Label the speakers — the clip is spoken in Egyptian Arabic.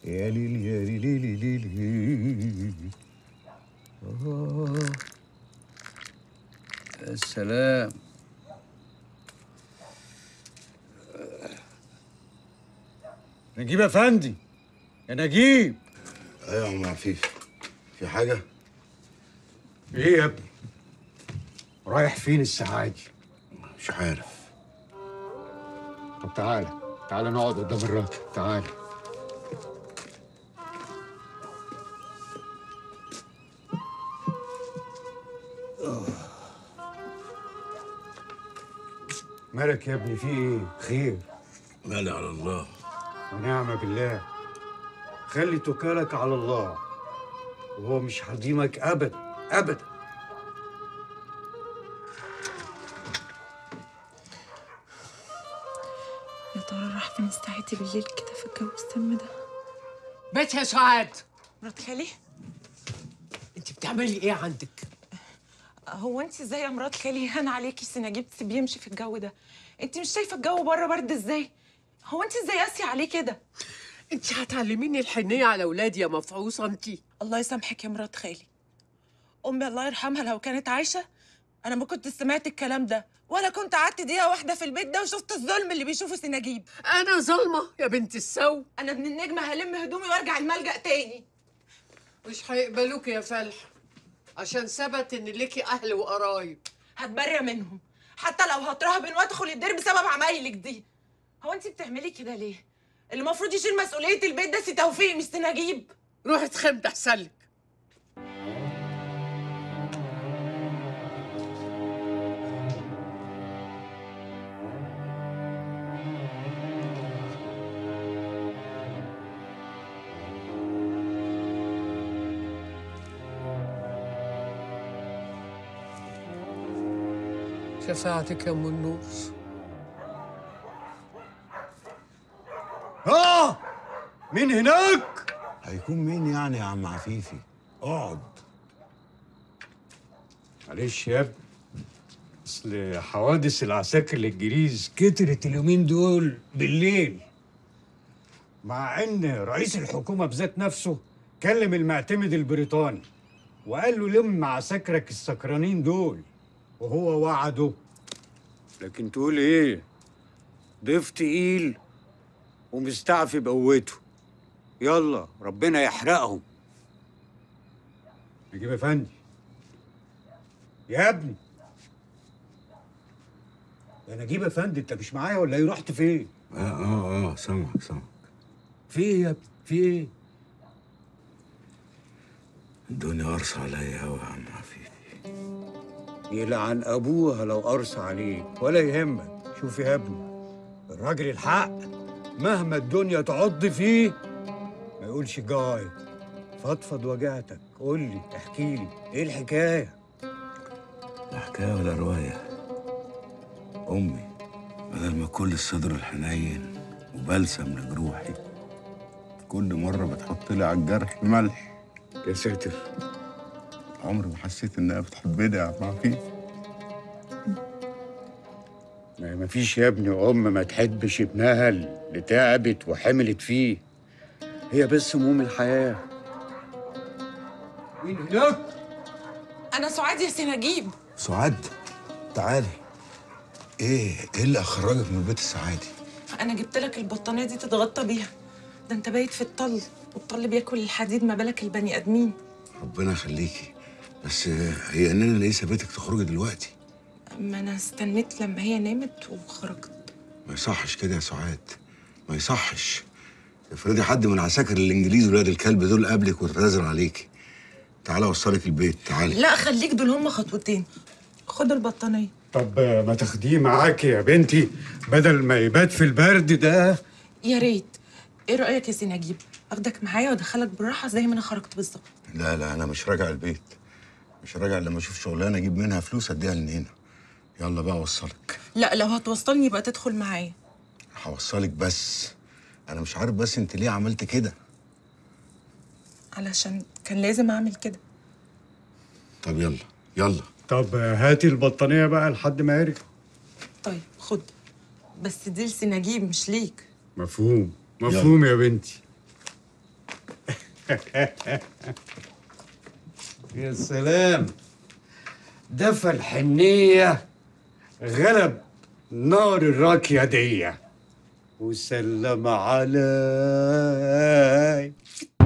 Speaker 1: يا ليل يا ليل ليل ليل آه. يا سلام نجيب افندي يا نجيب
Speaker 2: ايوه يا عم عفيف في حاجه
Speaker 1: ايه يا ابني رايح فين الساعه دي
Speaker 2: مش عارف
Speaker 1: طب تعالى تعالى نقعد قدام الراجل تعالى مالك يا ابني في ايه خير
Speaker 2: مالي على الله
Speaker 1: ونعم بالله خلي توكلك على الله وهو مش هيضيمك ابدا ابدا
Speaker 3: يا ترى راح فين استعيتي بالليل كده في الجو السم ده
Speaker 4: بيت يا سعاد
Speaker 3: مرات خالي
Speaker 4: انت بتعملي ايه عندك
Speaker 3: هو انت ازاي يا مرات خالي هان عليكي سناجيب تسيبيه يمشي في الجو ده انت مش شايفه الجو بره برد ازاي هو انت ازاي قاسيه عليه كده
Speaker 4: انت هتعلميني الحنيه على اولادي يا مفعوصه انت
Speaker 3: الله يسامحك يا مرات خالي امي الله يرحمها لو كانت عايشه انا ما كنت سمعت الكلام ده ولا كنت قعدت دقيقه واحده في البيت ده وشفت الظلم اللي بيشوفه سناجيب
Speaker 4: انا ظلمه يا بنت السو
Speaker 3: انا ابن النجمه هلم هدومي وارجع الملجأ تاني
Speaker 4: مش هيقبلوك يا فلح عشان ثبت ان ليكي اهل وقرايب
Speaker 3: هتبرع منهم حتى لو هترهبن وادخل الدير بسبب عمايلك دي هو انت بتعملي كده ليه اللي المفروض يشيل مسؤوليه البيت ده سي توفيق مش سناجيب
Speaker 4: روحي اتخمد احسن لك شفاعتك يا ام النور
Speaker 1: اه مين هناك
Speaker 2: هيكون مين يعني يا عم عفيفي اقعد
Speaker 1: معلش يا ابني اصل حوادث العساكر الانجليز كترت اليومين دول بالليل مع ان رئيس الحكومه بذات نفسه كلم المعتمد البريطاني وقال له لم عساكرك السكرانين دول وهو وعده لكن تقول ايه ضيف تقيل ومستعفي بقوته يلا ربنا يحرقهم نجيب افندي يا ابني يا نجيب افندي انت مش معايا ولا ايه رحت فين
Speaker 2: اه اه اه سامعك سامعك
Speaker 1: في ايه يا ابني في ايه
Speaker 2: الدنيا قرصة عليا قوي يا عم عفيفي
Speaker 1: يلعن ابوها لو قرص عليك ولا يهمك شوف يا ابني الراجل الحق مهما الدنيا تعض فيه ما يقولش جاي فضفض وجعتك قول لي احكي لي ايه الحكايه
Speaker 2: لا حكاية ولا رواية أمي بدل ما كل الصدر الحنين وبلسم لجروحي كل مرة بتحط لي على الجرح ملح
Speaker 1: يا ساتر
Speaker 2: عمري ما حسيت إنها بتحبني يا عم عفيف
Speaker 1: ما ما فيش يا ابني ام ما تحبش ابنها اللي تعبت وحملت فيه هي بس هموم الحياه مين هناك
Speaker 3: انا سعاد يا سناجيب
Speaker 2: سعاد تعالي إيه إيه اللي أخرجك من البيت السعادي؟
Speaker 3: انا جبت لك البطانيه دي تتغطى بيها ده انت بايت في الطل والطل بياكل الحديد ما بالك البني ادمين
Speaker 2: ربنا يخليكي بس هي إننا ليه سابتك تخرجي دلوقتي؟
Speaker 3: ما انا استنيت لما هي نامت وخرجت
Speaker 2: ما يصحش كده يا سعاد ما يصحش افرضي حد من عساكر الانجليز ولاد الكلب دول قابلك وتنازل عليكي تعالى اوصلك البيت تعالي
Speaker 3: لا خليك دول هما خطوتين خد البطانيه
Speaker 1: طب ما تاخديه معاكي يا بنتي بدل ما يبات في البرد ده
Speaker 3: يا ريت ايه رايك يا سناجيب اخدك معايا وادخلك بالراحه زي ما انا خرجت بالظبط
Speaker 2: لا لا انا مش راجع البيت مش راجع لما اشوف شغلانه اجيب منها فلوس اديها لنينا يلا بقى اوصلك
Speaker 3: لا لو هتوصلني يبقى تدخل معايا
Speaker 2: هوصلك بس انا مش عارف بس انت ليه عملت كده
Speaker 3: علشان كان لازم اعمل كده
Speaker 2: طب يلا يلا
Speaker 1: طب هاتي البطانيه بقى لحد ما يرجع
Speaker 3: طيب خد بس دي لسناجيب مش ليك
Speaker 1: مفهوم مفهوم يا بنتي يا سلام دفى الحنية غلب نار الراكية دي وسلم علي